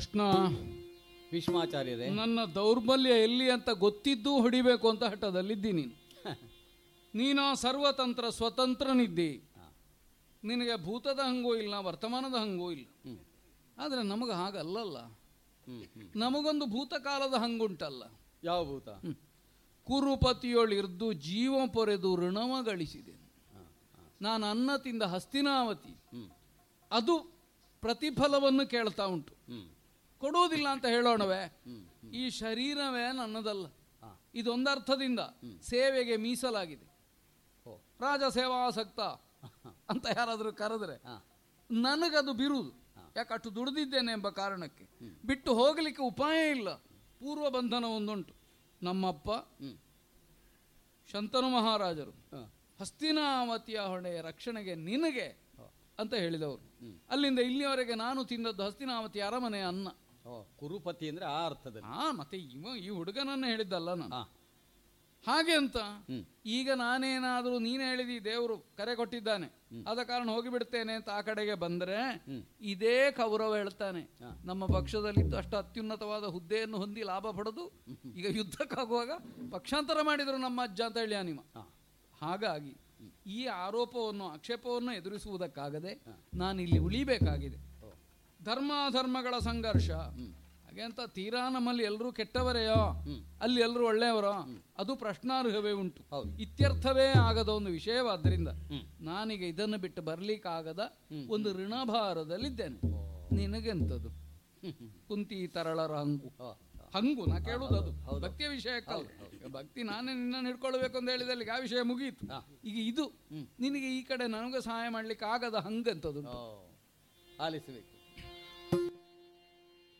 ಕೃಷ್ಣ ಭೀಷ್ಮಾಚಾರ್ಯರೇ ನನ್ನ ದೌರ್ಬಲ್ಯ ಎಲ್ಲಿ ಅಂತ ಗೊತ್ತಿದ್ದು ಹೊಡಿಬೇಕು ಅಂತ ಹಠದಲ್ಲಿದ್ದಿ ನೀನು ನೀನು ಸರ್ವತಂತ್ರ ಸ್ವತಂತ್ರನಿದ್ದಿ ನಿನಗೆ ಭೂತದ ಹಂಗೂ ಇಲ್ಲ ವರ್ತಮಾನದ ಹಂಗೂ ಇಲ್ಲ ಆದರೆ ನಮಗೆ ಹಾಗಲ್ಲಲ್ಲ ಹ್ಮ್ ಹ್ಮ್ ನಮಗೊಂದು ಭೂತಕಾಲದ ಹಂಗುಂಟಲ್ಲ ಯಾವ ಭೂತ ಕುರುಪತಿಯೊಳಿರ್ದು ಜೀವ ಪೊರೆದು ಋಣವ ಗಳಿಸಿದೆ ಹಾ, ಹಾ. ನಾನು ಅನ್ನ ತಿಂದ ಹಸ್ತಿನಾವತಿ ಹ್ಮ್ ಅದು ಪ್ರತಿಫಲವನ್ನು ಕೇಳ್ತಾ ಉಂಟು ಹ್ಮ್ ಕೊಡುವುದಿಲ್ಲ ಅಂತ ಹೇಳೋಣವೇ ಹ್ಮ್ ಈ ಶರೀರವೇ ನನ್ನದಲ್ಲ ಹಾ. ಇದೊಂದರ್ಥದಿಂದ ಸೇವೆಗೆ ಮೀಸಲಾಗಿದೆ ಓ ರಾಜ ಸೇವಾಸಕ್ತ ಅಂತ ಯಾರಾದರೂ ಕರೆದ್ರೆ ಹಾ ನನಗದು ಬಿರುದು ಯಾಕೆ ಅಷ್ಟು ದುಡಿದಿದ್ದೇನೆ ಎಂಬ ಕಾರಣಕ್ಕೆ ಬಿಟ್ಟು ಹೋಗಲಿಕ್ಕೆ ಉಪಾಯ ಇಲ್ಲ ಪೂರ್ವ ಬಂಧನ ಒಂದುಂಟು ನಮ್ಮಪ್ಪ ಹ್ಮ್ ಶಂತನು ಮಹಾರಾಜರು ಹಾ. ಹಸ್ತಿನಾವತಿಯ ಹೊಣೆಯ ರಕ್ಷಣೆಗೆ ನಿನಗೆ ಅಂತ ಹೇಳಿದವರು ಅಲ್ಲಿಂದ ಇಲ್ಲಿಯವರೆಗೆ ನಾನು ತಿಂದದ್ದು ಹಸ್ತಿನಾವತಿ ಅರಮನೆಯ ಅನ್ನ ಓ ಕುರುಪತಿ ಅಂದ್ರೆ ಆ ಅರ್ಥದಲ್ಲಿ ಆ ಮತ್ತೆ ಇವ ಈ ಹುಡುಗನನ್ನ ಹೇಳಿದ್ದಲ್ಲ ನಾನು ಹಾ ಹಾಗೆ ಅಂತ ಹ್ಮ್. ಈಗ ನಾನೇನಾದರೂ ನೀನು ಹೇಳಿದಿ ದೇವರು ಕರೆ ಕೊಟ್ಟಿದ್ದಾನೆ ಆದ ಕಾರಣ ಹೋಗಿಬಿಡ್ತೇನೆ ಅಂತ ಆ ಕಡೆಗೆ ಬಂದ್ರೆ ಇದೇ ಕೌರವ ಹೇಳ್ತಾನೆ ನಮ್ಮ ಪಕ್ಷದಲ್ಲಿದ್ದು ಅಷ್ಟು ಅತ್ಯುನ್ನತವಾದ ಹುದ್ದೆಯನ್ನು ಹೊಂದಿ ಲಾಭ ಪಡೆದು ಈಗ ಯುದ್ಧಕ್ಕಾಗುವಾಗ ಪಕ್ಷಾಂತರ ಮಾಡಿದರು ನಮ್ಮ ಅಜ್ಜ ಅಂತ ಹೇಳಿ ಅನಿಮ ಹಾ ಹಾಗಾಗಿ ಈ ಆರೋಪವನ್ನು ಆಕ್ಷೇಪವನ್ನು ಎದುರಿಸುವುದಕ್ಕಾಗದೆ ನಾನು ಇಲ್ಲಿ ಉಳಿಬೇಕಾಗಿದೆ ಧರ್ಮಾಧರ್ಮಗಳ ಸಂಘರ್ಷ ಹಾಗೆ ಅಂತ ತೀರಾ ನಮ್ಮಲ್ಲಿ ಎಲ್ಲರೂ ಕೆಟ್ಟವರೆಯೋ ಅಲ್ಲಿ ಎಲ್ಲರೂ ಒಳ್ಳೆಯವರೋ ಅದು ಪ್ರಶ್ನಾರ್ಹವೇ ಉಂಟು ಹೌದು. ಇತ್ಯರ್ಥವೇ ಆಗದ ಒಂದು ವಿಷಯವಾದ್ದರಿಂದ ನಾನೀಗ ಇದನ್ನು ಬಿಟ್ಟು ಬರ್ಲಿಕ್ಕಾಗದ ಒಂದು ಋಣಭಾರದಲ್ಲಿದ್ದೇನೆ ನಿನಗೆಂತದು ಕುಂತಿ ತರಳರ ಹಂಗು ಓ ಹಂಗು ನಾ ಕೇಳುವುದು ಅದು ಭಕ್ತಿಯ ವಿಷಯಕ್ಕಲ್ಲ ಈಗ ಭಕ್ತಿ ನಾನೇ ನಿನ್ನ ಹಿಡ್ಕೊಳ್ಬೇಕು ಅಂತ ಹೇಳಿದಲ್ಲಿ ಆ ವಿಷಯ ಮುಗಿಯಿತು ಈಗ ಇದು ನಿನಗೆ ಈ ಕಡೆ ನನಗೆ ಸಹಾಯ ಮಾಡ್ಲಿಕ್ಕೆ ಆಗದ ಹಂಗಂತದು ಓ ಆಲಿಸಬೇಕು